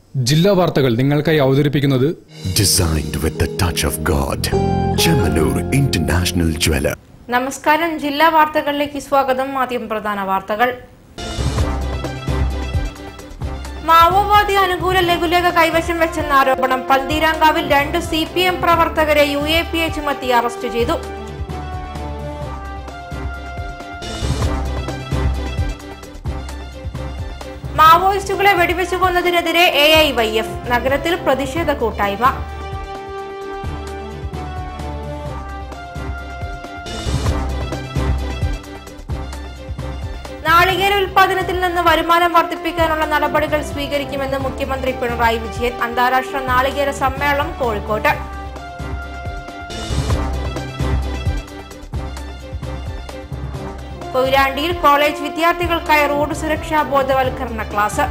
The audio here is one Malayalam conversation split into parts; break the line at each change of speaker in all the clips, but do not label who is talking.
ജില്ലാ വാർത്തകൾ നിങ്ങൾക്കായി അവതരിപ്പിക്കുന്നത്
Designed with the touch of God. Chemanur International Jeweler.
നമസ്കാരം ജില്ലാ വാർത്തകളിലേക്ക് സ്വാഗതം ആദ്യം പ്രധാന വാർത്തകൾ മാവോവാദി അനുകൂല ലഘുലേഖ കൈവശം വെച്ചെന്ന ആരോപണം പന്തീരാങ്കാവിൽ രണ്ട് സി പി എം പ്രവർത്തകരെ യു എ പി എ ചുമത്തി അറസ്റ്റ് ചെയ്തു മാവോയിസ്റ്റുകളെ വെടിവെച്ചു കൊന്നതിനെതിരെ എ ഐ വൈ എഫ് നഗരത്തിൽ പ്രതിഷേധ കൂട്ടായ്മ നാളികേര ഉൽപാദനത്തിൽ നിന്ന് വരുമാനം വർദ്ധിപ്പിക്കാനുള്ള നടപടികൾ സ്വീകരിക്കുമെന്ന് മുഖ്യമന്ത്രി പിണറായി വിജയൻ അന്താരാഷ്ട്ര നാളികേര സമ്മേളനം കോഴിക്കോട്ട് കൊയിലാണ്ടിയിൽ കോളേജ് വിദ്യാർത്ഥികൾക്കായി റോഡ് സുരക്ഷാ ബോധവൽക്കരണ ക്ലാസ്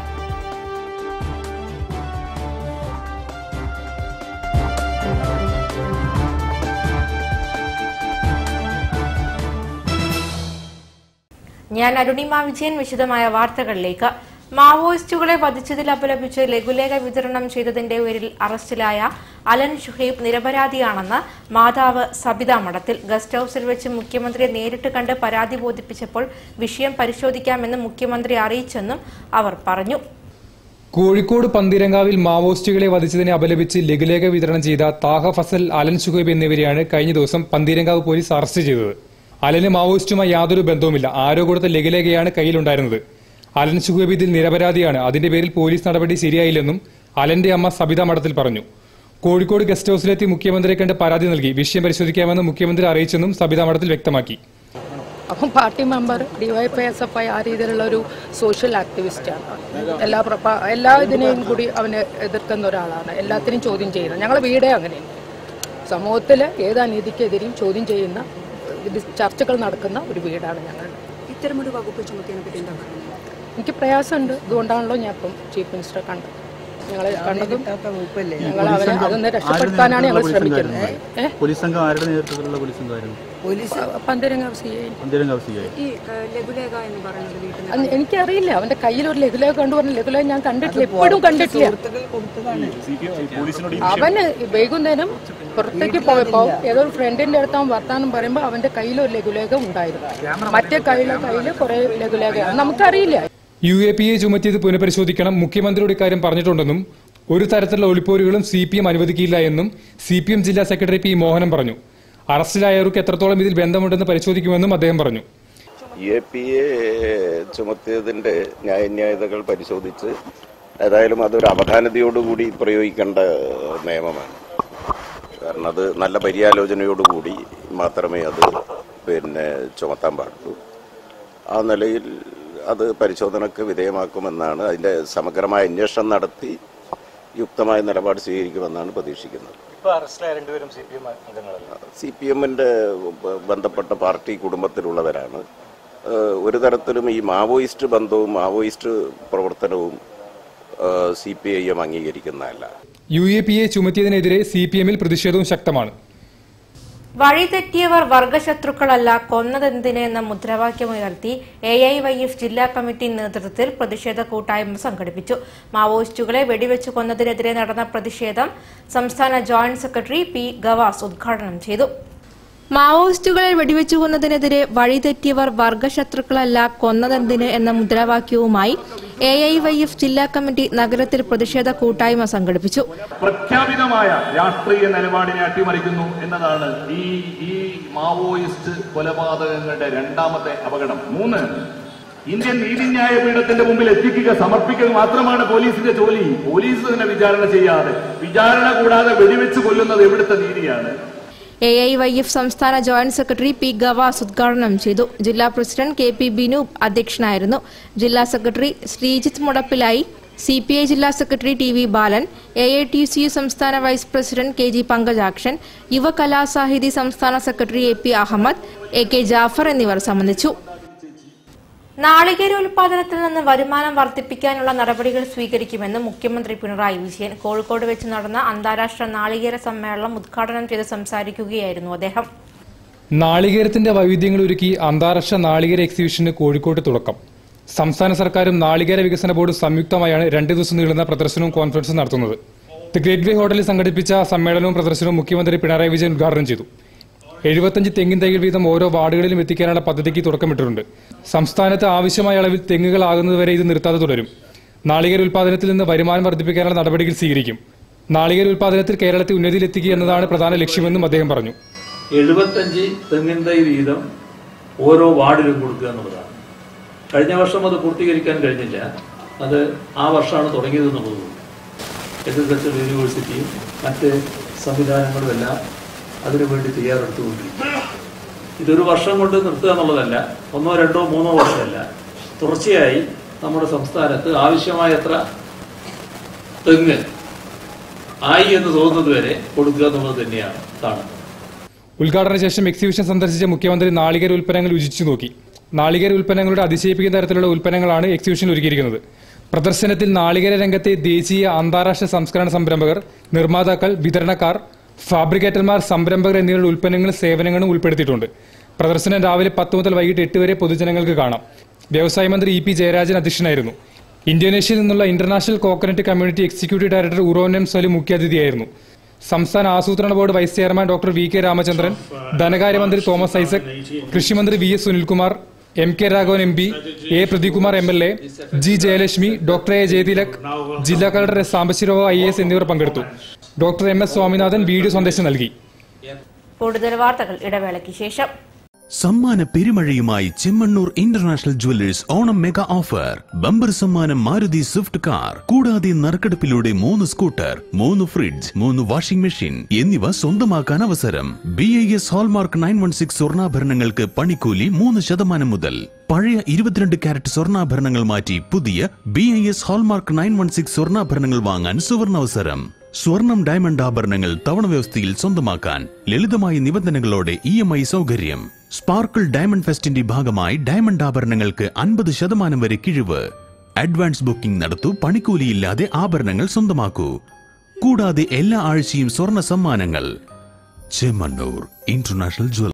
ഞാൻ അരുണിമ വിജയൻ വിശദമായ വാർത്തകളിലേക്ക് മാവോയിസ്റ്റുകളെ വധിച്ചതിൽ അപലപിച്ച് ലഘുലേഖ വിതരണം ചെയ്തതിന്റെ പേരിൽ അറസ്റ്റിലായ അലൻ ഷുഹൈബ് നിരപരാധിയാണെന്ന് മാതാവ് സബിത മഠത്തിൽ ഗസ്റ്റ് ഹൌസിൽ വെച്ച് മുഖ്യമന്ത്രിയെ നേരിട്ട് കണ്ട് പരാതി ബോധിപ്പിച്ചപ്പോൾ വിഷയം പരിശോധിക്കാമെന്ന് മുഖ്യമന്ത്രി അറിയിച്ചെന്നും അവർ പറഞ്ഞു
കോഴിക്കോട് പന്തീരങ്കാവിൽ മാവോയിസ്റ്റുകളെ വധിച്ചതിനെ അപലപിച്ച് ലഘുലേഖ വിതരണം ചെയ്ത താഹ ഫസൽ അലൻ ഷുഹൈബ് എന്നിവരെയാണ് കഴിഞ്ഞ ദിവസം പന്തീരങ്കാവ് പോലീസ് അറസ്റ്റ് ചെയ്തത് അലന് മാവോയിസ്റ്റുമായി യാതൊരു ബന്ധവുമില്ല ആരോ കൊടുത്ത ലഘുലേഖയാണ് കയ്യിലുണ്ടായിരുന്നത് അലൻ ഷുഹൈബ് ഇതിൽ നിരപരാധിയാണ് അതിന്റെ പേരിൽ പോലീസ് നടപടി ശരിയായില്ലെന്നും അലന്റെ അമ്മ സബിത മഠത്തിൽ പറഞ്ഞു കോഴിക്കോട് ഗസ്റ്റ് ഹൌസിലെത്തി മുഖ്യമന്ത്രിയെ കണ്ട് പരാതി നൽകി വിഷയം പരിശോധിക്കാമെന്ന് മുഖ്യമന്ത്രി അറിയിച്ചെന്നും സബിത മഠത്തിൽ വ്യക്തമാക്കി
അപ്പം party member DYFI S F I ആ രീതിയിലുള്ള ഒരു സോഷ്യൽ ആക്ടിവിസ്റ്റാണ് എല്ലാ പ്രപ- എല്ലാ ഇതിനെയും കൂടി അവനെ എതിർക്കുന്ന ഒരാളാണ് എല്ലാത്തിനും ചോദ്യം ചെയ്യുന്നത് ഞങ്ങൾ വീടേ അങ്ങനെയാണ് സമൂഹത്തിൽ ഏത് അനീതിക്കെതിരെയും ചോദ്യം ചെയ്യുന്ന ഇത് ചർച്ചകൾ നടക്കുന്ന ഒരു വീടാണ് ഞങ്ങൾ
ഇത്തരമൊരു വകുപ്പ് ചുമത്തിയതിനെ പറ്റി എന്താ പറയുന്നത്
എനിക്ക് പ്രയാസമുണ്ട് അതുകൊണ്ടാണല്ലോ ഞാൻ ഇപ്പം ചീഫ് മിനിസ്റ്ററെ കണ്ടത് ഞങ്ങളെ കണ്ടതും ഞങ്ങൾ അവരെ അതൊന്ന് രക്ഷപ്പെടുത്താനാണ് ഞങ്ങൾ ശ്രമിക്കുന്നത് ഏഹ്
പോലീസ് സംഘം ആരുടെ നേതൃത്വത്തിലുള്ള പോലീസ് സംഘമായിരുന്നു
പന്തരങ്ങാവ് സി ഐ
അന്തരം കൗസികായി
ഈ ഏഹ്, ലഘുലേഖ എന്ന് പറയുന്നത് വീട്ടിൽ
അത് എനിക്കറിയില്ല അവന്റെ കയ്യിൽ ഒരു ലഘുലേഖ കണ്ടു പറഞ്ഞ ലഘുലേഖ ഞാൻ കണ്ടിട്ടില്ല എപ്പോഴും കണ്ടിട്ടില്ല അവന് വൈകുന്നേരം പുറത്തേക്ക് പോയപ്പോ ഏതോ ഒരു ഫ്രണ്ടിന്റെ അടുത്ത് അവൻ വർത്താനം പറയുമ്പോ അവന്റെ കയ്യിൽ ഒരു ലഘുലേഖ ഉണ്ടായിരുന്നു മറ്റേ കയ്യിലെ കയ്യില് കുറെ ലഘുലേഖ നമുക്കറിയില്ല
യു എ പി എ ചുമത്തിയത് പുനഃപരിശോധിക്കണം മുഖ്യമന്ത്രിയുടെ ഇക്കാര്യം പറഞ്ഞിട്ടുണ്ടെന്നും ഒരു തരത്തിലുള്ള ഒളിപ്പോരുകളും സി പി എം അനുവദിക്കില്ല എന്നും സി പി എം ജില്ലാ സെക്രട്ടറി പി മോഹനൻ പറഞ്ഞു അറസ്റ്റിലായവർക്ക് എത്രത്തോളം ഇതിൽ ബന്ധമുണ്ടെന്ന് പരിശോധിക്കുമെന്നും അദ്ദേഹം പറഞ്ഞു
എ പി എ ചുമത്തിയതിന്റെ ന്യായന്യായതകൾ പരിശോധിച്ച് ഏതായാലും അതൊരു അവധാനതയോടുകൂടി പ്രയോഗിക്കേണ്ട നിയമമാണ് കാരണം അത് നല്ല പര്യാലോചനയോടുകൂടി മാത്രമേ അത് പിന്നെ ചുമത്താൻ പാടുള്ളൂ ആ നിലയിൽ അത് പരിശോധനക്ക് വിധേയമാക്കുമെന്നാണ് അതിന്റെ സമഗ്രമായ അന്വേഷണം നടത്തി യുക്തമായ നിലപാട് സ്വീകരിക്കുമെന്നാണ് പ്രതീക്ഷിക്കുന്നത് സി പി എമ്മിന്റെ ബന്ധപ്പെട്ട പാർട്ടി കുടുംബത്തിലുള്ളവരാണ് ഏഹ് ഒരു തരത്തിലും ഈ മാവോയിസ്റ്റ് ബന്ധവും മാവോയിസ്റ്റ് പ്രവർത്തനവും സി പി ഐ എം അംഗീകരിക്കുന്നതല്ല
യു എ പി എ ചുമത്തിയതിനെതിരെ സി പി എമ്മിൽ പ്രതിഷേധവും ശക്തമാണ്
വഴിതെറ്റിയവർ വർഗശത്രുക്കളല്ല കൊന്നതെന്തിന് എന്ന മുദ്രാവാക്യമുയർത്തി എ ഐ വൈ എഫ് ജില്ലാ കമ്മിറ്റി നേതൃത്വത്തിൽ പ്രതിഷേധ കൂട്ടായ്മ സംഘടിപ്പിച്ചു മാവോയിസ്റ്റുകളെ വെടിവെച്ചു കൊന്നതിനെതിരെ നടന്ന പ്രതിഷേധം സംസ്ഥാന ജോയിന്റ് സെക്രട്ടറി പി ഗവാസ് ഉദ്ഘാടനം ചെയ്തു മാവോയിസ്റ്റുകളെ വെടിവെച്ചു കൊന്നതിനെതിരെ വഴിതെറ്റിയവർ വർഗശത്രുക്കളല്ല കൊന്നതെന്തിന് എന്ന മുദ്രാവാക്യവുമായി എ ഐ വൈ എഫ് ജില്ലാ കമ്മിറ്റി നഗരത്തിൽ പ്രതിഷേധ കൂട്ടായ്മ സംഘടിപ്പിച്ചു
പ്രഖ്യാപിതമായ രാഷ്ട്രീയ നിലപാടിനെ അട്ടിമറിക്കുന്നു എന്നതാണ് ഈ ഈ മാവോയിസ്റ്റ് കൊലപാതകങ്ങളുടെ രണ്ടാമത്തെ അപകടം മൂന്ന് ഇന്ത്യൻ നീതിന്യായ പീഠത്തിന്റെ മുമ്പിൽ എത്തിക്കുക സമർപ്പിക്കുക മാത്രമാണ് പോലീസിന്റെ ജോലി പോലീസ് തന്നെ വിചാരണ ചെയ്യാതെ വിചാരണ കൂടാതെ വെടിവെച്ച് കൊല്ലുന്നത് എവിടുത്തെ നീതിയാണ്
എ ഐ വൈ എഫ് സംസ്ഥാന ജോയിന്റ് സെക്രട്ടറി പി ഗവാസ് ഉദ്ഘാടനം ചെയ്തു ജില്ലാ പ്രസിഡന്റ് കെ പി ബിനു അധ്യക്ഷനായിരുന്നു ജില്ലാ സെക്രട്ടറി ശ്രീജിത്ത് മുടപ്പിലായി സി പി ഐ ജില്ലാ secretary T V Balan A I T U C സംസ്ഥാന vice president K G Pankajakshan Yuva Kalasahithi സംസ്ഥാന secretary A P Ahammed A K Jafar എന്നിവർ സംബന്ധിച്ചു നാളികേര ഉൽപാദനത്തിൽ നിന്ന് വരുമാനം വർദ്ധിപ്പിക്കാനുള്ള നടപടികൾ സ്വീകരിക്കുമെന്ന് മുഖ്യമന്ത്രി പിണറായി വിജയൻ കോഴിക്കോട് വെച്ച് നടന്ന അന്താരാഷ്ട്ര നാളികേര സമ്മേളനം ഉദ്ഘാടനം ചെയ്ത് സംസാരിക്കുകയായിരുന്നു അദ്ദേഹം
നാളികേരത്തിന്റെ വൈവിധ്യങ്ങൾ ഒരുക്കി അന്താരാഷ്ട്ര നാളികേര എക്സിബിഷന് കോഴിക്കോട്ട് തുടക്കം സംസ്ഥാന സർക്കാരും നാളികേര വികസന ബോർഡും സംയുക്തമായാണ് രണ്ട് ദിവസം നീളുന്ന പ്രദർശനവും കോൺഫറൻസും നടത്തുന്നത് ദി ഗ്രേറ്റ് വേ ഹോട്ടലിൽ സംഘടിപ്പിച്ച സമ്മേളനവും പ്രദർശനവും മുഖ്യമന്ത്രി പിണറായി വിജയൻ ഉദ്ഘാടനം ചെയ്തു എഴുപത്തഞ്ച് തെങ്ങിൻ തൈകൾ വീതം ഓരോ വാർഡുകളിലും എത്തിക്കാനുള്ള പദ്ധതിക്ക് തുടക്കമിട്ടിട്ടുണ്ട് സംസ്ഥാനത്ത് ആവശ്യമായ അളവിൽ തെങ്ങുകളാകുന്നതുവരെ ഇത് നിർത്താതെ തുടരും നാളികേര ഉൽപ്പാദനത്തിൽ നിന്ന് വരുമാനം വർദ്ധിപ്പിക്കാനുള്ള നടപടികൾ സ്വീകരിക്കും നാളികേര ഉൽപ്പാദനത്തിൽ കേരളത്തെ ഉന്നതിയിലെത്തിക്കുക എന്നതാണ് പ്രധാന ലക്ഷ്യമെന്നും അദ്ദേഹം പറഞ്ഞു
എഴുപത്തഞ്ച് തെങ്ങിൻ തൈ വീതം ഓരോ വാർഡിലും കൊടുക്കുക എന്നുള്ളതാണ് കഴിഞ്ഞ വർഷം അത് പൂർത്തീകരിക്കാൻ കഴിഞ്ഞില്ല അത് ആ വർഷമാണ് തുടങ്ങിയതെന്നുള്ളത് അഗ്രികൾച്ചർ യൂണിവേഴ്സിറ്റിയും മറ്റ് സംവിധാനങ്ങളും എല്ലാം അതിനുവേണ്ടി തയ്യാറെടുത്തുകൊണ്ടിരിക്കും ഇതൊരു വർഷം കൊണ്ട് നിർത്തുക എന്നുള്ളതല്ല ഒന്നോ രണ്ടോ മൂന്നോ വർഷമല്ല തുടർച്ചയായി നമ്മുടെ സംസ്ഥാനത്ത് ആവശ്യമായത്ര തെങ്ങ് ആയി എന്ന് തോന്നുന്നത് വരെ കൊടുക്കുക എന്നുള്ളത് തന്നെയാണ് കാണുന്നത്
ഉദ്ഘാടന ശേഷം എക്സിബിഷൻ സന്ദർശിച്ച മുഖ്യമന്ത്രി നാളികേര ഉൽപ്പന്നങ്ങൾ രുചിച്ചു നോക്കി നാളികേര ഉൽപ്പന്നങ്ങളുടെ അതിശയിപ്പിക്കുന്ന തരത്തിലുള്ള ഉൽപ്പന്നങ്ങളാണ് എക്സിബിഷനിൽ ഒരുക്കിയിരിക്കുന്നത് പ്രദർശനത്തിൽ നാളികേര രംഗത്തെ ദേശീയ അന്താരാഷ്ട്ര സംസ്കരണ സംരംഭകർ നിർമ്മാതാക്കൾ വിതരണക്കാർ ഫാബ്രിക്കേറ്റർമാർ സംരംഭകർ എന്നിവരുടെ ഉൽപ്പന്നങ്ങളും സേവനങ്ങളും ഉൾപ്പെടുത്തിയിട്ടുണ്ട് പ്രദർശനം രാവിലെ പത്ത് മുതൽ വൈകിട്ട് എട്ട് വരെ പൊതുജനങ്ങൾക്ക് കാണാം വ്യവസായ മന്ത്രി ഇ പി ജയരാജൻ അധ്യക്ഷനായിരുന്നു ഇന്തോനേഷ്യയിൽ നിന്നുള്ള international coconut community executive director ഉറോനം സലു മുഖ്യാതിഥിയായിരുന്നു സംസ്ഥാന ആസൂത്രണ board vice chairman doctor V K Ramachandran ധനകാര്യമന്ത്രി തോമസ് ഐസക് കൃഷിമന്ത്രി V S Sunilkumar M K Raghavan M P A Pradeepkumar M L A G Jayalakshmi doctor A Jayathilak ജില്ലാ collector S Sambasiva I S എന്നിവർ പങ്കെടുത്തു doctor M S Swaminathan video സന്ദേശം നൽകി
കൂടുതൽ വാർത്തകൾ ഇടവേളയ്ക്ക് ശേഷം
സമ്മാന പെരുമഴയുമായി Chemmanur international jewellers Onam mega offer bumper സമ്മാനം മാരുതി സ്വിഫ്റ്റ് കാർ കൂടാതെ നറുക്കെടുപ്പിലൂടെ മൂന്ന് സ്കൂട്ടർ മൂന്ന് ഫ്രിഡ്ജ് മൂന്ന് വാഷിംഗ് മെഷീൻ എന്നിവ സ്വന്തമാക്കാൻ അവസരം B I S hallmark nine one six സ്വർണ്ണാഭരണങ്ങൾക്ക് പണിക്കൂലി മൂന്ന് ശതമാനം മുതൽ പഴയ ഇരുപത്തിരണ്ട് കാരറ്റ് സ്വർണ്ണാഭരണങ്ങൾ മാറ്റി പുതിയ B I S hallmark nine one six സ്വർണ്ണാഭരണങ്ങൾ വാങ്ങാൻ സുവർണാവസരം സ്വർണം ഡയമണ്ട് ആഭരണങ്ങൾ തവണ വ്യവസ്ഥയിൽ സ്വന്തമാക്കാൻ ലളിതമായ നിബന്ധനകളോടെ ഇ എം ഐ സൗകര്യം സ്പാർക്കിൾ ഡയമണ്ട് ഫെസ്റ്റിന്റെ ഭാഗമായി ഡയമണ്ട് ആഭരണങ്ങൾക്ക് അൻപത് ശതമാനം വരെ കിഴിവ് അഡ്വാൻസ് ബുക്കിംഗ് നടത്തൂ പണിക്കൂലിയില്ലാതെ ആഭരണങ്ങൾ സ്വന്തമാക്കൂ കൂടാതെ എല്ലാ ആഴ്ചയും സ്വർണ്ണ സമ്മാനങ്ങൾ ചെമ്മണ്ണൂർ ഇന്റർനാഷണൽ ജ്വൽ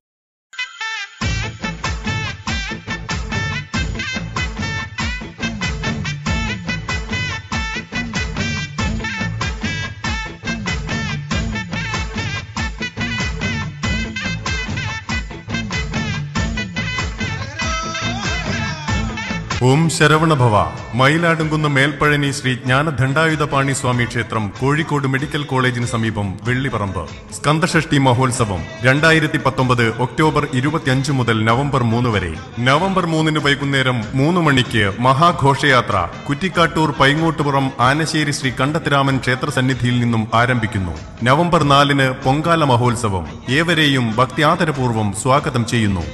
ഓം ശരവണഭവ മയിലാടുംകുന്ന് മേൽപ്പഴനി ശ്രീ ജ്ഞാനദണ്ഡായുധപാണി സ്വാമി ക്ഷേത്രം കോഴിക്കോട് മെഡിക്കൽ കോളേജിന് സമീപം വെള്ളിപ്പറമ്പ് സ്കന്ദഷഷ്ടി മഹോത്സവം രണ്ടായിരത്തി പത്തൊമ്പത് ഒക്ടോബർ ഇരുപത്തിയഞ്ച് മുതൽ നവംബർ മൂന്ന് വരെ നവംബർ മൂന്നിന് വൈകുന്നേരം മൂന്ന് മണിക്ക് മഹാഘോഷയാത്ര കുറ്റിക്കാട്ടൂർ പൈങ്ങോട്ടുപുറം ആനശ്ശേരി ശ്രീ കണ്ടത്തിരാമൻ ക്ഷേത്ര സന്നിധിയിൽ നിന്നും ആരംഭിക്കുന്നു നവംബർ നാലിന് പൊങ്കാല മഹോത്സവം ഏവരെയും ഭക്തിയാദരപൂർവ്വം സ്വാഗതം ചെയ്യുന്നു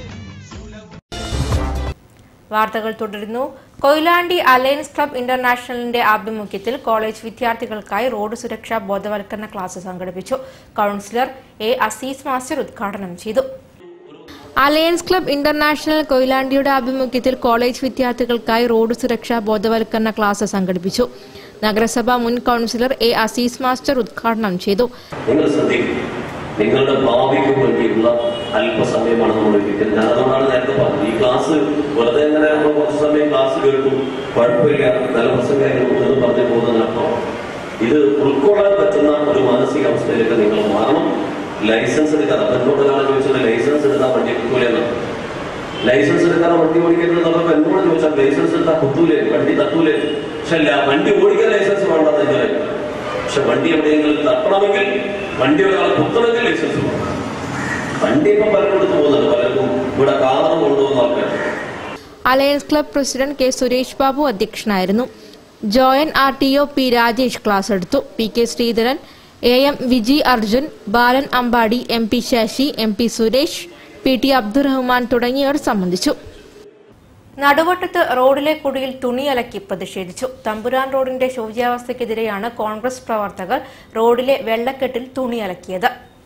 വാർത്തകൾ തുടരുന്നു കൊയിലാണ്ടി അലയൻസ് ക്ലബ് ഇന്റർനാഷണലിന്റെ ആഭിമുഖ്യത്തിൽ കോളേജ് വിദ്യാർത്ഥികൾക്കായി റോഡ് സുരക്ഷാ ബോധവൽക്കരണ ക്ലാസ് സംഘടിപ്പിച്ചു കൌൺസിലർ എ അസീസ് മാസ്റ്റർ ഉദ്ഘാടനം ചെയ്തു അലയൻസ് ക്ലബ് ഇന്റർനാഷണൽ കൊയിലാണ്ടിയുടെ ആഭിമുഖ്യത്തിൽ കോളേജ് വിദ്യാർത്ഥികൾക്കായി റോഡ് സുരക്ഷാ ബോധവൽക്കരണ ക്ലാസ് സംഘടിപ്പിച്ചു നഗരസഭ മുൻ കൌൺസിലർ എ അസീസ് മാസ്റ്റർ ഉദ്ഘാടനം ചെയ്തു
നിങ്ങൾ ശ്രദ്ധിക്കും നിങ്ങളുടെ ഭാവിക്ക് വേണ്ടിയുള്ള അല്പസമയമാണ് നമ്മൾ ഇരിക്കുന്നത് ഞാൻ അതുകൊണ്ടാണ് നേരത്തെ പറഞ്ഞത് ഈ ക്ലാസ് വെറുതെ ഇങ്ങനെ നമ്മൾ കുറച്ച് സമയം ക്ലാസ് കേൾക്കും കുഴപ്പമില്ല നല്ല പ്രസംഗമായിരുന്നു എന്ന് പറഞ്ഞു പോകുന്നതിനപ്പുറം ഇത് ഉൾക്കൊള്ളാൻ പറ്റുന്ന ഒരു മാനസികാവസ്ഥയിലേക്ക് നിങ്ങൾ മാറണം ലൈസൻസ് എടുക്കാതെ അപ്പൊ എന്നോട് ഒരാൾ ചോദിച്ചത് ലൈസൻസ് എടുത്താൽ വണ്ടി കിട്ടൂലെന്ന് ലൈസൻസ് എടുക്കാതെ വണ്ടി ഓടിക്കരുത് എന്നപ്പോ എന്നോട് ചോദിച്ചാൽ ലൈസൻസ് എടുത്താൽ കുത്തൂലേ വണ്ടി തട്ടൂലേ പക്ഷെ അല്ല വണ്ടി ഓടിക്കാൻ ലൈസൻസ് വേണ്ടെന്ന് ഞാൻ പക്ഷെ വണ്ടി എവിടെയെങ്കിലും തട്ടണമെങ്കിൽ വണ്ടി ഒരാൾ കുത്തണമെങ്കിൽ ലൈസൻസ് വേണം വണ്ടി ഇപ്പം പലരിടത്ത് പോകുന്നുണ്ട് പലർക്കും ഇവിടെ കാറ് കൊണ്ടുപോകുന്ന ആൾക്കാർ
alliance club president K Suresh Babu അധ്യക്ഷനായിരുന്നു joint R T O P Rajesh class എടുത്തു P K Sreedharan A M Viji Arjun Balan Ambadi M P Sasi M P Suresh P T Abdurahman തുടങ്ങിയവർ സംബന്ധിച്ചു നടുവട്ടത്ത് റോഡിലെ കുടിയിൽ തുണിയലക്കി പ്രതിഷേധിച്ചു തമ്പുരാൻ റോഡിന്റെ ശോച്യാവസ്ഥയ്ക്കെതിരെയാണ് കോൺഗ്രസ് പ്രവർത്തകർ റോഡിലെ വെള്ളക്കെട്ടിൽ തുണിയലക്കിയത്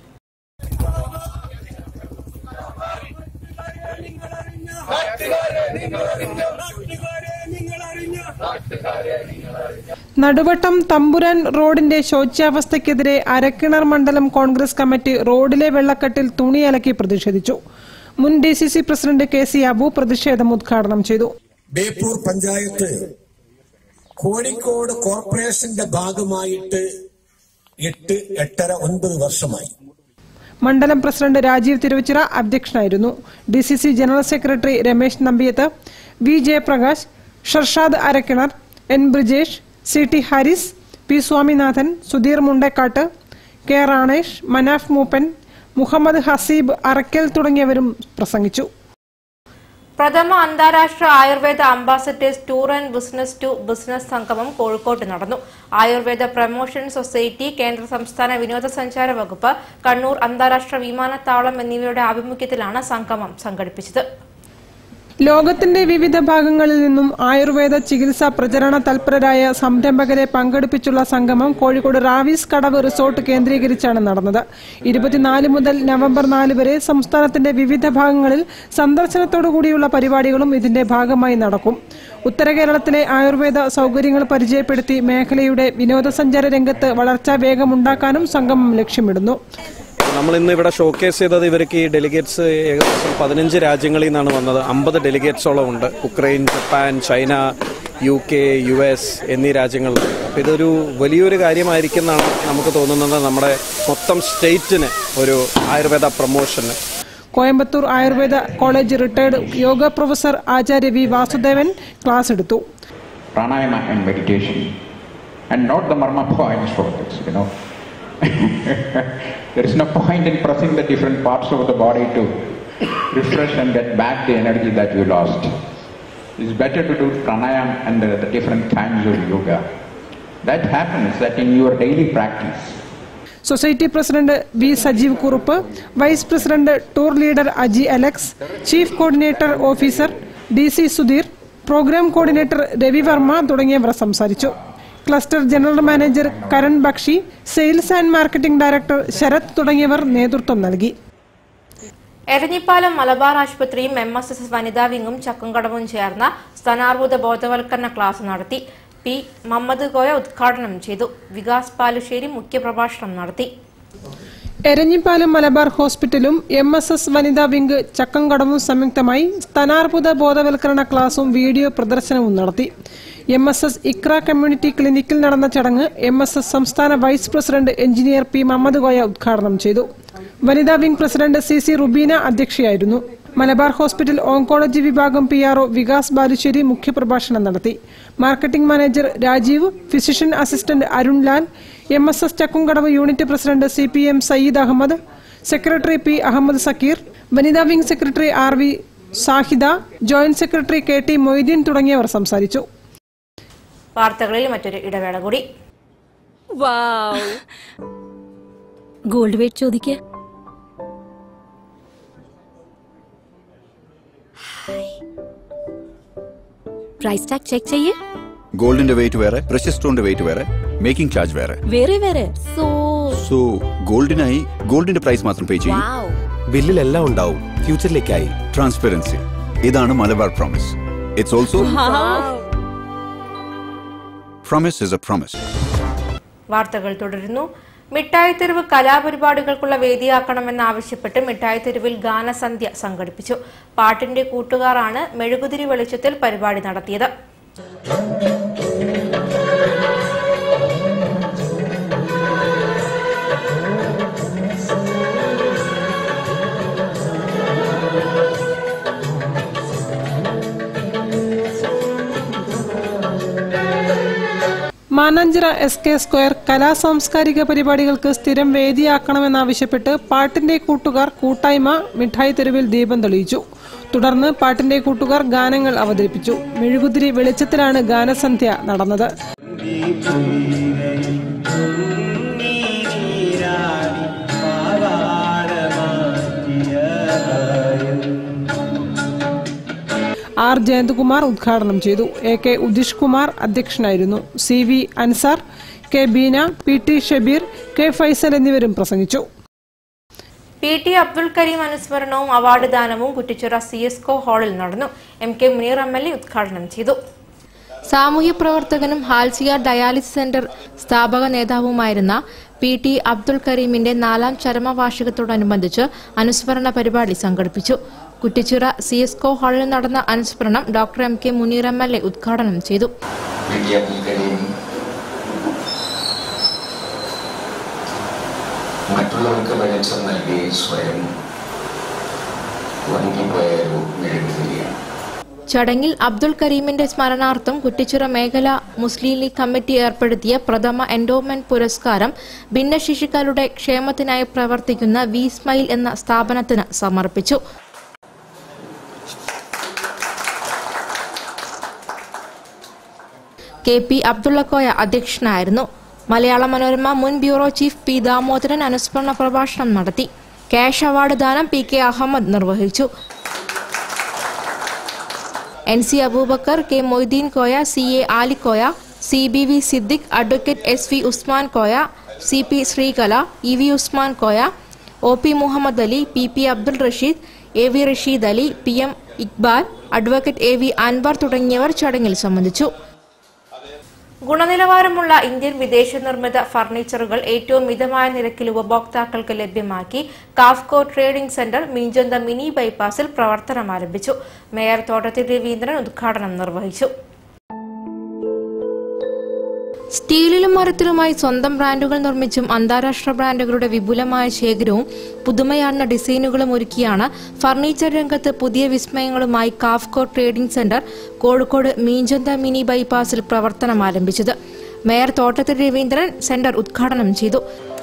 നടുവട്ടം തമ്പുരാൻ റോഡിന്റെ ശോച്യാവസ്ഥയ്ക്കെതിരെ അരക്കിണർ മണ്ഡലം കോൺഗ്രസ് കമ്മിറ്റി റോഡിലെ വെള്ളക്കെട്ടിൽ തുണിയലക്കി പ്രതിഷേധിച്ചു മുൻ D C C president K C Abu പ്രതിഷേധം ഉദ്ഘാടനം ചെയ്തു
ബേപ്പൂർ പഞ്ചായത്ത് കോഴിക്കോട് കോർപ്പറേഷന്റെ ഭാഗമായിട്ട് എട്ട് എട്ടര ഒൻപത് വർഷമായി
മണ്ഡലം പ്രസിഡന്റ് രാജീവ് തിരുവച്ചിറ അധ്യക്ഷനായിരുന്നു D C C general secretary Ramesh Nambiyath V Jayaprakash Sharshad Arakkinar N Brijesh C T Haris P Swaminathan Sudheer Mundekkat K Ranesh Manaf Mooppan Muhammad Haseeb Arakkal തുടങ്ങിയവരും പ്രസംഗിച്ചു
പ്രഥമ അന്താരാഷ്ട്ര Ayurveda ambassadors tour and business to business സംഗമം കോഴിക്കോട്ട് നടന്നു ആയുർവേദ പ്രമോഷൻ സൊസൈറ്റി കേന്ദ്ര സംസ്ഥാന വിനോദസഞ്ചാര വകുപ്പ് കണ്ണൂർ അന്താരാഷ്ട്ര വിമാനത്താവളം എന്നിവയുടെ ആഭിമുഖ്യത്തിലാണ് സംഗമം സംഘടിപ്പിച്ചത്
ലോകത്തിന്റെ വിവിധ ഭാഗങ്ങളിൽ നിന്നും ആയുർവേദ ചികിത്സാ പ്രചരണ തൽപരരായ സംരംഭകരെ പങ്കെടുപ്പിച്ചുള്ള സംഗമം കോഴിക്കോട് റാവീസ് കടവ് റിസോർട്ട് കേന്ദ്രീകരിച്ചാണ് നടന്നത് ഇരുപത്തിനാല് മുതൽ നവംബർ നാല് വരെ സംസ്ഥാനത്തിന്റെ വിവിധ ഭാഗങ്ങളിൽ സന്ദർശനത്തോടുകൂടിയുള്ള പരിപാടികളും ഇതിന്റെ ഭാഗമായി നടക്കും ഉത്തര കേരളത്തിലെ ആയുർവേദ സൗകര്യങ്ങൾ പരിചയപ്പെടുത്തി മേഖലയുടെ വിനോദസഞ്ചാര രംഗത്ത് വളർച്ചാ വേഗമുണ്ടാക്കാനും സംഗമം ലക്ഷ്യമിടുന്നു
നമ്മൾ ഇന്ന് ഇവിടെ ഷോക്കേസ് ചെയ്തത് ഇവർക്ക് ഈ ഡെലിഗേറ്റ്സ് ഏകദേശം പതിനഞ്ച് രാജ്യങ്ങളിൽ നിന്നാണ് വന്നത് അമ്പത് ഡെലിഗേറ്റ്സോളം ഉണ്ട് Ukraine Japan China U K U S എന്നീ രാജ്യങ്ങളിൽ അപ്പോൾ ഇതൊരു വലിയൊരു കാര്യമായിരിക്കുന്നതാണ് നമുക്ക് തോന്നുന്നത് നമ്മുടെ മൊത്തം സ്റ്റേറ്റിന് ഒരു ആയുർവേദ പ്രൊമോഷന്
Coimbatore Ayurveda college retired yoga professor Acharya V Vasudevan class എടുത്തു
pranayama and meditation and not the marma points for this, you know. there is no point in pressing the different parts of the body to refresh and get back the energy that you lost. It's better to do pranayama and the, the different kinds of yoga. That happens that in your daily practice.
Society president V Sajeev Kurup vice president tour leader Aji Alex chief coordinator officer D C Sudheer program coordinator Ravi Varma തുടങ്ങിയവർ സംസാരിച്ചു cluster general manager Karan Bakshi sales and marketing director Sarath തുടങ്ങിയവർ നേതൃത്വം നൽകി
എരഞ്ഞിപ്പാലം മലബാർ ആശുപത്രിയും എം എസ് എസ് വനിതാ വിങ്ങും ചക്കുംകടവും ചേർന്ന സ്ഥാനാർബുദ ബോധവൽക്കരണ ക്ലാസ് നടത്തി പി മുഹമ്മദ് കോയ ഉദ്ഘാടനം ചെയ്തു വികാസ് പാലുശ്ശേരി മുഖ്യപ്രഭാഷണം നടത്തി
എരഞ്ഞിപ്പാലം മലബാർ ഹോസ്പിറ്റലും എം എസ് എസ് വനിതാ വിംഗ് ചക്കംകടവും സംയുക്തമായി സ്ഥാനാർബുദ ബോധവൽക്കരണ ക്ലാസും വീഡിയോ പ്രദർശനവും നടത്തി M S S Iqra community ക്ലിനിക്കിൽ നടന്ന ചടങ്ങ് എം എസ് എസ് സംസ്ഥാന vice president engineer P Muhammad Koya ഉദ്ഘാടനം ചെയ്തു വനിതാ wing president C C Rubeena അധ്യക്ഷയായിരുന്നു മലബാർ ഹോസ്പിറ്റൽ ഓങ്കോളജി വിഭാഗം പി ആർഒ വികാസ് ബാലുശ്ശേരി മുഖ്യപ്രഭാഷണം നടത്തി marketing manager Rajeev physician assistant Arun Lal M S S Chakkumkadavu unit president C P M Sayyid Ahammed secretary P Ahammed Sakkir വനിതാ wing secretary R V Sahida joint secretary K T Moideen തുടങ്ങിയവർ സംസാരിച്ചു
വാർത്തകളിൽ മറ്റൊരു ഇടവേള കൂടി
ഗോൾഡ് വെയിറ്റ് ചോദിക്ക പ്രൈസ് ടാഗ് ചെക്ക് ചെയ്യേ
ഗോൾഡിന്റെ വെയിറ്റ് വേറെ പ്രഷ്യസ് സ്റ്റോണിന്റെ വെയിറ്റ് വേറെ മേക്കിംഗ് ചാർജ് വേറെ
വേറെ വേറെ സോ
സോ ഗോൾഡിനായി ഗോൾഡിന്റെ പ്രൈസ് മാത്രം പേ ചെയ്യും
വാവ്
ബില്ലിലെല്ലാം ഉണ്ടാവും ഫ്യൂച്ചറിലേക്കായി ട്രാൻസ്പെറൻസി ഇതാണ് Malabar promise it's also promise is a promise
വാർത്തകൾ തുടരുന്നു മിഠായിത്തെരുവ് കലാപരിപാടികൾക്കുള്ള വേദിയാക്കണമെന്നാവശ്യപ്പെട്ട് മിഠായിത്തെരുവിൽ ഗാനസന്ധ്യ സംഘടിപ്പിച്ചു പാട്ടിന്റെ കൂട്ടുകാരാണ് മെഴുകുതിരി വെളിച്ചത്തിൽ പരിപാടി നടത്തിയത്
മാനാഞ്ചിറ എസ് കെ സ്ക്വയർ കലാ സാംസ്കാരിക പരിപാടികൾക്ക് സ്ഥിരം വേദിയാക്കണമെന്നാവശ്യപ്പെട്ട് പാട്ടിന്റെ കൂട്ടുകാർ കൂട്ടായ്മ മിഠായി തെരുവിൽ ദീപം തെളിയിച്ചു തുടർന്ന് പാട്ടിന്റെ കൂട്ടുകാർ ഗാനങ്ങൾ അവതരിപ്പിച്ചു മെഴുകുതിരി വെളിച്ചത്തിലാണ് ഗാനസന്ധ്യ നടന്നത് ആർ ജയന്തകുമാർ ഉദ്ഘാടനം ചെയ്തു എ കെ ഉദിഷ് കുമാർ അധ്യക്ഷനായിരുന്നു C V Ansar K Beena P T Shabeer K Faisal എന്നിവരും പ്രസംഗിച്ചു
പി ടി അബ്ദുൽ കരീം അനുസ്മരണവും അവാർഡ് ദാനവും കുറ്റിച്ചിറ സി എസ് കോ ഹാളിൽ നടന്നു M K Muneer M L A ഉദ്ഘാടനം ചെയ്തു സാമൂഹ്യ പ്രവർത്തകനും ഹാൽസിയ ഡയാലിസിസ് സെന്റർ സ്ഥാപക നേതാവുമായിരുന്ന പി ടി അബ്ദുൽ കരീമിന്റെ നാലാം ചരമവാർഷികത്തോടനുബന്ധിച്ച് അനുസ്മരണ പരിപാടി സംഘടിപ്പിച്ചു കുറ്റിച്ചിറ സി എസ് കോ ഹാളിൽ നടന്ന അനുസ്മരണം doctor M K Muneer M L A ഉദ്ഘാടനം ചെയ്തു
പി ടി അബ്ദുൽ കരീം മറ്റുള്ളവർക്ക് വെളിച്ചം നൽകി സ്വയം ഉറങ്ങിപ്പോയ ഒരു മെഴുകുതിരിയാണ്
ചടങ്ങിൽ അബ്ദുൾ കരീമിന്റെ സ്മരണാർത്ഥം കുറ്റിച്ചിറ മേഖല മുസ്ലിം ലീഗ് കമ്മിറ്റി ഏർപ്പെടുത്തിയ പ്രഥമ എൻഡോമെന്റ് പുരസ്കാരം ഭിന്നശേഷിക്കാരുടെ ക്ഷേമത്തിനായി പ്രവർത്തിക്കുന്ന വി സ്മൈൽ എന്ന സ്ഥാപനത്തിന് സമർപ്പിച്ചു കെ പി അബ്ദുള്ളക്കോയ അധ്യക്ഷനായിരുന്നു മലയാള മനോരമ മുൻ ബ്യൂറോ ചീഫ് പി ദാമോദരൻ അനുസ്മരണ പ്രഭാഷണം നടത്തി ക്യാഷ് അവാർഡ് ദാനം പി കെ അഹമ്മദ് നിർവഹിച്ചു N C Aboobacker K Moideen Koya C A Alikoya C B V Siddique advocate S V Usman Koya C P Sreekala E V Usman Koya O P Muhammad Ali P P Abdul Rasheed A V Rasheed Ali P M Iqbal advocate A V Anwar തുടങ്ങിയവർ ചടങ്ങിൽ സംബന്ധിച്ചു ഗുണനിലവാരമുള്ള ഇന്ത്യൻ വിദേശ നിർമ്മിത ഫർണിച്ചറുകൾ ഏറ്റവും മിതമായ നിരക്കിൽ ഉപഭോക്താക്കൾക്ക് ലഭ്യമാക്കി Kafco trading centre Meenchanda mini ബൈപ്പാസിൽ പ്രവർത്തനം ആരംഭിച്ചു മേയർ തോട്ടത്തിൽ രവീന്ദ്രൻ ഉദ്ഘാടനം നിർവഹിച്ചു സ്റ്റീലിലും മരത്തിലുമായി സ്വന്തം ബ്രാൻഡുകൾ നിർമ്മിച്ചും അന്താരാഷ്ട്ര ബ്രാൻഡുകളുടെ വിപുലമായ ശേഖരവും പുതുമയാർന്ന ഡിസൈനുകളും ഒരുക്കിയാണ് ഫർണിച്ചർ രംഗത്ത് പുതിയ വിസ്മയങ്ങളുമായി Kafco trading centre Kozhikode Meenchanda mini ബൈപ്പാസിൽ പ്രവർത്തനം ആരംഭിച്ചത് മേയർ തോട്ടത്തിൽ രവീന്ദ്രൻ സെന്റർ ഉദ്ഘാടനം ചെയ്തു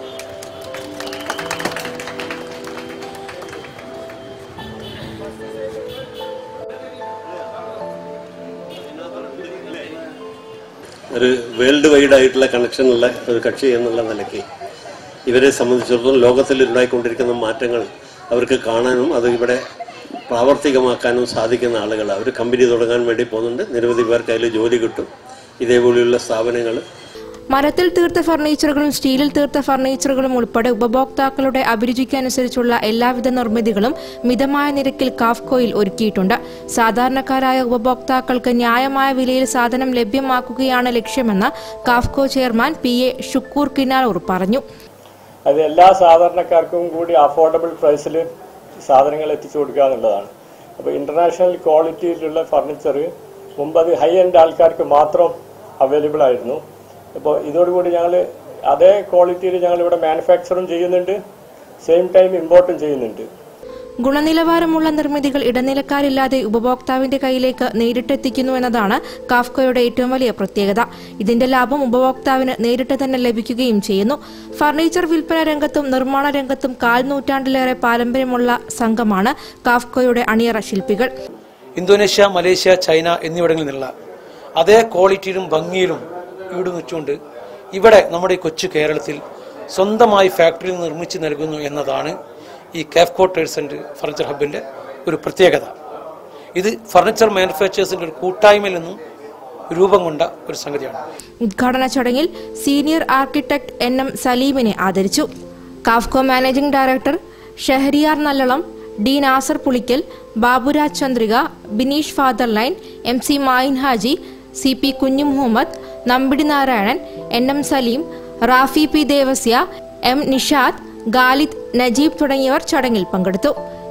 ഒരു വേൾഡ് വൈഡ് ആയിട്ടുള്ള കണക്ഷനുള്ള ഒരു കക്ഷി എന്നുള്ള നിലയ്ക്ക് ഇവരെ സംബന്ധിച്ചിടത്തോളം ലോകത്തിൽ ഉണ്ടായിക്കൊണ്ടിരിക്കുന്ന മാറ്റങ്ങൾ അവർക്ക് കാണാനും അത് ഇവിടെ പ്രാവർത്തികമാക്കാനും സാധിക്കുന്ന ആളുകൾ അവർ കമ്പനി തുടങ്ങാൻ വേണ്ടി പോകുന്നുണ്ട് നിരവധി പേർക്ക് അതിൽ ജോലി കിട്ടും ഇതേപോലെയുള്ള സ്ഥാപനങ്ങൾ
മരത്തിൽ തീർത്ത ഫർണിച്ചറുകളും സ്റ്റീലിൽ തീർത്ത ഫർണിച്ചറുകളും ഉൾപ്പെടെ ഉപഭോക്താക്കളുടെ അഭിരുചിക്കനുസരിച്ചുള്ള എല്ലാവിധ നിർമ്മിതികളും മിതമായ നിരക്കിൽ കാഫ്കോയിൽ ഒരുക്കിയിട്ടുണ്ട് സാധാരണക്കാരായ ഉപഭോക്താക്കൾക്ക് ന്യായമായ വിലയിൽ സാധനം ലഭ്യമാക്കുകയാണ് ലക്ഷ്യമെന്ന് Kafco chairman P A Shukkur Kinalur പറഞ്ഞു
അത് എല്ലാ സാധാരണക്കാർക്കും കൂടി അഫോർഡബിൾ പ്രൈസിൽ സാധനങ്ങൾ എത്തിച്ചു കൊടുക്കുക എന്നുള്ളതാണ് അപ്പോൾ ഇന്റർനാഷണൽ ക്വാളിറ്റിയിലുള്ള ഫർണിച്ചർ മുമ്പ് അത് ഹൈ എൻഡ് ആൾക്കാർക്ക് മാത്രം അവൈലബിൾ ആയിരുന്നു അപ്പോൾ ഇതോടുകൂടി ഞങ്ങൾ അതേ ക്വാളിറ്റിയിൽ ഞങ്ങൾ ഇവിടെ മാനുഫാക്ചറും ചെയ്യുന്നുണ്ട് സെയിം ടൈം ഇമ്പോർട്ടും ചെയ്യുന്നുണ്ട്
ഗുണനിലവാരമുള്ള നിർമ്മിതികൾ ഇടനിലക്കാരില്ലാതെ ഉപഭോക്താവിന്റെ കയ്യിലേക്ക് നേരിട്ടെത്തിക്കുന്നു എന്നതാണ് കാഫ്കോയുടെ ഏറ്റവും വലിയ പ്രത്യേകത ഇതിന്റെ ലാഭം ഉപഭോക്താവിന് നേരിട്ട് തന്നെ ലഭിക്കുകയും ചെയ്യുന്നു ഫർണിച്ചർ വിൽപ്പന രംഗത്തും നിർമ്മാണ രംഗത്തും കാൽ നൂറ്റാണ്ടിലേറെ പാരമ്പര്യമുള്ള സംഘമാണ് കാഫ്കോയുടെ അണിയറ ശില്പികൾ
ഇന്തോനേഷ്യ മലേഷ്യ ചൈന എന്നിവിടങ്ങളിൽ നിന്നുള്ള അതേ ക്വാളിറ്റിയിലും ഭംഗിയിലും ഈട് വെച്ചുകൊണ്ട് ഇവിടെ നമ്മുടെ ഈ കൊച്ചു കേരളത്തിൽ സ്വന്തമായി ഫാക്ടറി നിർമ്മിച്ച് നൽകുന്നു എന്നതാണ് ഈ കാഫ്കോ ട്രേഡ് സെൻറ്റർ ഫർണിച്ചർ ഹബിൻ്റെ ഒരു പ്രത്യേകത ഇത് ഫർണിച്ചർ മാനുഫാക്ചേഴ്സിൻ്റെ ഒരു കൂട്ടായ്മയിൽ നിന്നും രൂപം കൊണ്ട ഒരു സംഗതിയാണ്
ഉദ്ഘാടന ചടങ്ങിൽ സീനിയർ ആർക്കിടെക്ട് എൻ എം സലീമിനെ ആദരിച്ചു Kafco managing director Shahariyar Nallalam D Nasar Pulikkal Baburaj Chandrika Bineesh father line M C Mayin Haji C P Kunhu Muhammad Nambidi Narayanan N M Saleem Rafi P Devasya M Nishad Khalid Najeeb തുടങ്ങിയവർ ചടങ്ങിൽ പങ്കെടുത്തു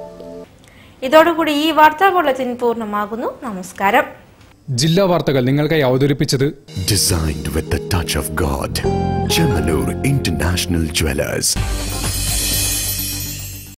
ഇതോടുകൂടി ഈ വാർത്താ ബുള്ളറ്റിൻ പൂർണ്ണമാകുന്നു നമസ്കാരം
ജില്ലാ വാർത്തകൾ നിങ്ങൾക്കായി അവതരിപ്പിച്ചത്
Designed with the touch of God. Chemanur International Jewelers.